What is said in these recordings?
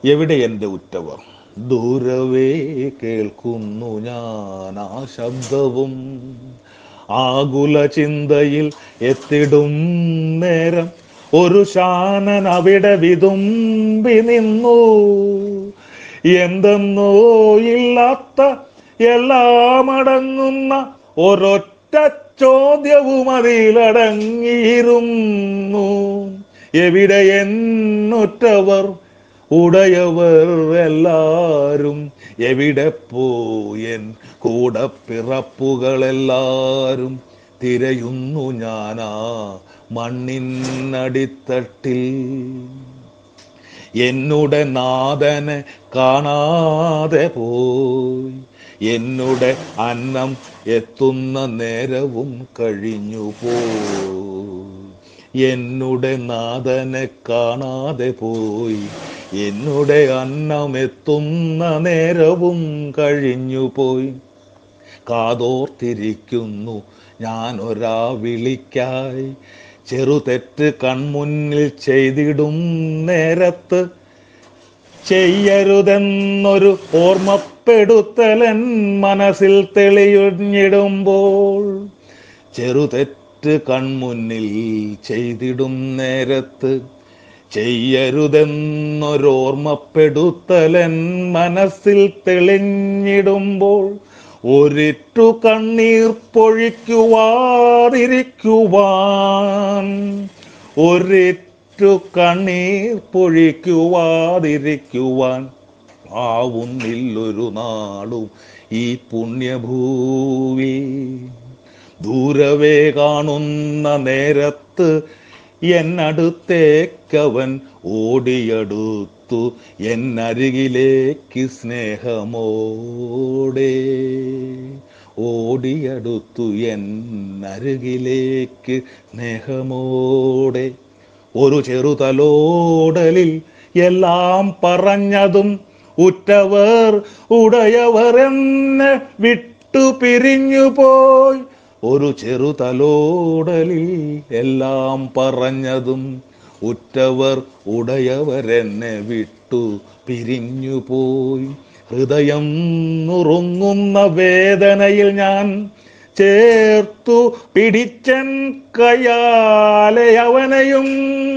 എവിടെ എൻ്റെ ഉറ്റവർ ദൂരവേ കേൾക്കുന്നു ഞാൻ ആ ശബ്ദവും ആകുല ചിന്തയിൽ എത്തിടും നേരം ഒരു ശാനൻ അവിടെ വിതുമ്പി നിന്നു എന്തെന്നോ ഇല്ലാത്ത എല്ലാം അടങ്ങുന്ന ഒരൊറ്റ ചോദ്യവും അതിലടങ്ങിയിരുന്നു എവിടെ എന്നൊറ്റവർ ഉടയവർ എല്ലാരും എവിടെ പോയൻ കൂടെ പിറപ്പുകളെല്ലാരും തിരയുന്നു ഞാനാ മണ്ണിനടിത്തട്ടിൽ എന്നുടെ നാഥനെ കാണാതെ പോയി എന്നുടെ അന്നം എത്തുന്ന നേരവും കഴിഞ്ഞു പോയി എന്നുടെ നാഥനെ കാണാതെ പോയി എന്നുടെ അന്നം എത്തുന്ന നേരവും കഴിഞ്ഞു പോയി കാതോർത്തിരിക്കുന്നു ഞാൻ ഒരാ വിളിക്കായി ചെറുതെറ്റ് കൺമുന്നിൽ ചെയ്തിടും നേരത്ത് ചെയ്യരുതെന്നൊരു ഓർമ്മപ്പെടുത്തലൻ മനസ്സിൽ തെളിയുഞ്ഞിടുമ്പോൾ ചെറുതെറ്റ് കൺമുന്നിൽ ചെയ്തിടും നേരത്ത് ചെയ്യരുതെന്നൊരോർമ്മപ്പെടുത്തലൻ മനസ്സിൽ തെളിഞ്ഞിടുമ്പോൾ ഒരിറ്റു കണ്ണീർ പൊഴിക്കുവാതിരിക്കുവാൻ ഒരിറ്റു കണ്ണീർ പൊഴിക്കുവാതിരിക്കുവാൻ ആവുന്നില്ലൊരു നാളും ഈ പുണ്യഭൂവി ദൂരവേ കാണുന്ന നേരത്ത് എന്നടുത്തേക്കവൻ ഓടിയടുത്തു എന്നരികിലേക്ക് സ്നേഹമോടെ ഓടിയടുത്തു എന്നരികിലേക്ക് സ്നേഹമോടെ ഒരു ചെറുതലോടലിൽ എല്ലാം പറഞ്ഞതും ഉറ്റവർ ഉടയവർ എന്നെ വിട്ടു പിരിഞ്ഞു പോയി ഒരു ചെറുതലോടലിൽ എല്ലാം പറഞ്ഞതും ഉറ്റവർ ഉടയവരെന്നെ വിട്ടു പിരിഞ്ഞു പോയി ഹൃദയം നുറുങ്ങുന്ന വേദനയിൽ ഞാൻ ചേർത്തു പിടിച്ചൻ കയ്യാലെ അവനെയും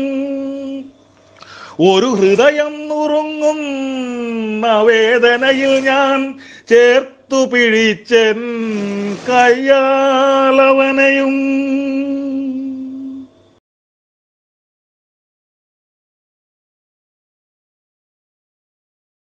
ഒരു ഹൃദയം നുറുങ്ങുന്ന വേദനയിൽ ഞാൻ ചേർത്തു പിടിച്ചൻ കയ്യാലവനെയും